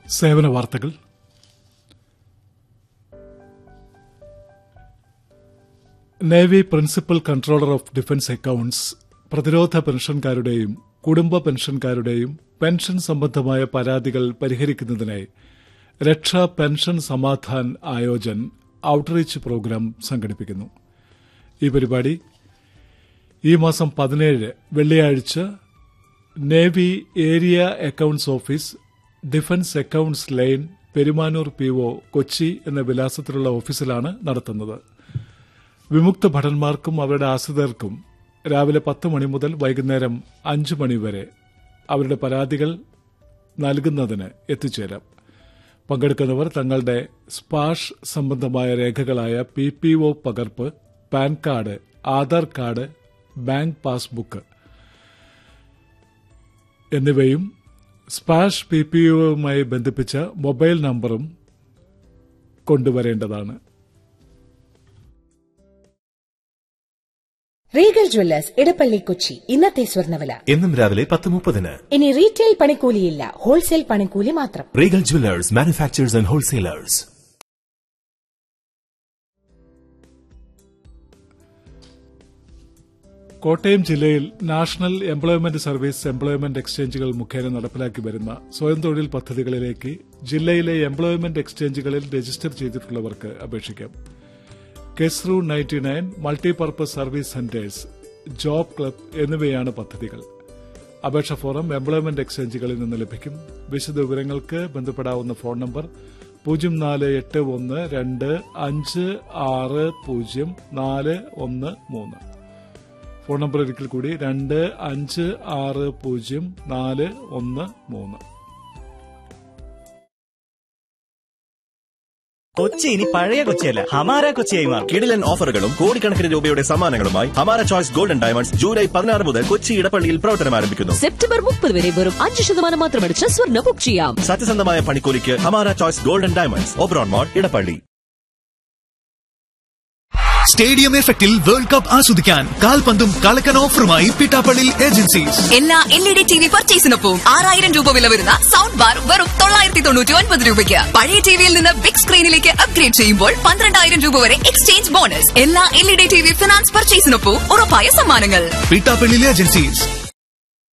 സേവന വാർത്തകൾ navy principal controller of defence accounts പ്രതിരോധ പെൻഷൻകാരുടെയും കുടുംബ പെൻഷൻകാരുടെയും പെൻഷൻ സംബന്ധമായ പരാതികൾ പരിഹരിക്കുന്നതിനായി Raksha pension Samadhan Aayojan outreach programme സംഘടിപ്പിക്കുന്നു ഈ പരിപാടി ഈ മാസം പതിനേഴ് വെള്ളിയാഴ്ച navy area accounts office defence accounts line Perumanoor P O Kochi എന്ന വിലാസത്തിലുള്ള ഓഫീസിലാണ് നടത്തുന്നത് വിമുക്ത ഭടന്മാർക്കും അവരുടെ ആശ്രിതർക്കും രാവിലെ പത്ത് മണി മുതൽ വൈകുന്നേരം അഞ്ച് മണി വരെ അവരുടെ പരാതികൾ നൽകുന്നതിന് എത്തിച്ചേരാം പങ്കെടുക്കുന്നവർ തങ്ങളുടെ സ്പാഷ് സംബന്ധമായ രേഖകളായ പി പി ഒ പകർപ്പ് PAN card Aadhaar card bank passbook എന്നിവയും സ്പാഷ് പി പി ഒയുമായി ബന്ധിപ്പിച്ച മൊബൈൽ നമ്പറും കൊണ്ടുവരേണ്ടതാണ് റീഗൽ ജ്വല്ലേഴ്സ് ഇടപ്പള്ളി കൊച്ചി ഇന്നത്തെ സ്വർണ്ണവില എന്നും രാവിലെ പത്ത് മുപ്പതിന് ഇനി റീറ്റെയിൽ പണിക്കൂലിയില്ല ഹോൾസെയിൽ പണിക്കൂലി മാത്രം Regal jewellers manufacturers and wholesalers Kottayam ജില്ലയിൽ നാഷണൽ എംപ്ലോയ്മെന്റ് സർവീസ് എംപ്ലോയ്മെന്റ് എക്സ്ചേഞ്ചുകൾ മുഖേന നടപ്പിലാക്കി വരുന്ന സ്വയം തൊഴിൽ പദ്ധതികളിലേക്ക് ജില്ലയിലെ എംപ്ലോയ്മെന്റ് എക്സ്ചേഞ്ചുകളിൽ രജിസ്റ്റർ ചെയ്തിട്ടുള്ളവർക്ക് അപേക്ഷിക്കാം KESRU ninety nine multipurpose service centres job club എന്നിവയാണ് പദ്ധതികൾ അപേക്ഷ ഫോറം എംപ്ലോയ്മെന്റ് എക്സ്ചേഞ്ചുകളിൽ നിന്ന് ലഭിക്കും വിശദ വിവരങ്ങൾക്ക് ബന്ധപ്പെടാവുന്ന ഫോൺ നമ്പർ പൂജ്യം നാല് എട്ട് ഒന്ന് രണ്ട് അഞ്ച് ആറ് പൂജ്യം നാല് ഒന്ന് മൂന്ന് ഫോൺ നമ്പർ ഒരിക്കൽ കൂടി രണ്ട് അഞ്ച് ആറ് പൂജ്യം നാല് ഒന്ന് മൂന്ന് കൊച്ചി ഇനി പഴയ കൊച്ചിയല്ല ഹമാര കൊച്ചിയായി മാറും കിടിലൻ ഓഫറുകളും കോടിക്കണക്കിന് രൂപയുടെ സമ്മാനങ്ങളുമായി ഹമാര ചോയ്സ് ഗോൾഡൻ ഡയമണ്ട്സ് ജൂലൈ പതിനാറ് മുതൽ കൊച്ചി ഇടപ്പള്ളിയിൽ പ്രവർത്തനം ആരംഭിക്കുന്നു സെപ്റ്റംബർ മുപ്പത് വരെ വെറും അഞ്ച് ശതമാനം മാത്രമടിച്ച് സ്വർണ്ണ ബുക്ക് ചെയ്യാം സത്യസന്ധമായ പണിക്കൂലിക്ക് Hamara choice golden diamonds Oberon mall Edappally stadium എഫക്റ്റിൽ വേൾഡ് കപ്പ് ആസ്വദിക്കാൻ കാൽപന്തും കളക്കൻ ഓഫറുമായി പിട്ടാപ്പള്ളി ഏജൻസീസ് എല്ലാ L E D T V പർച്ചേസിനൊപ്പം ആറായിരം രൂപ വില വരുന്ന സൗണ്ട് ബാർ വെറും തൊള്ളായിരത്തി തൊണ്ണൂറ്റി ഒൻപത് രൂപയ്ക്ക് പഴയ ടിവിയിൽ നിന്ന് ബിഗ് സ്ക്രീനിലേക്ക് അപ്ഗ്രേഡ് ചെയ്യുമ്പോൾ പന്ത്രണ്ടായിരം രൂപ വരെ എക്സ്ചേഞ്ച് ബോണസ് എല്ലാ L E D T V finance പർച്ചേസിനൊപ്പം ഉറപ്പായ സമ്മാനങ്ങൾ പിട്ടാപ്പള്ളി ഏജൻസീസ്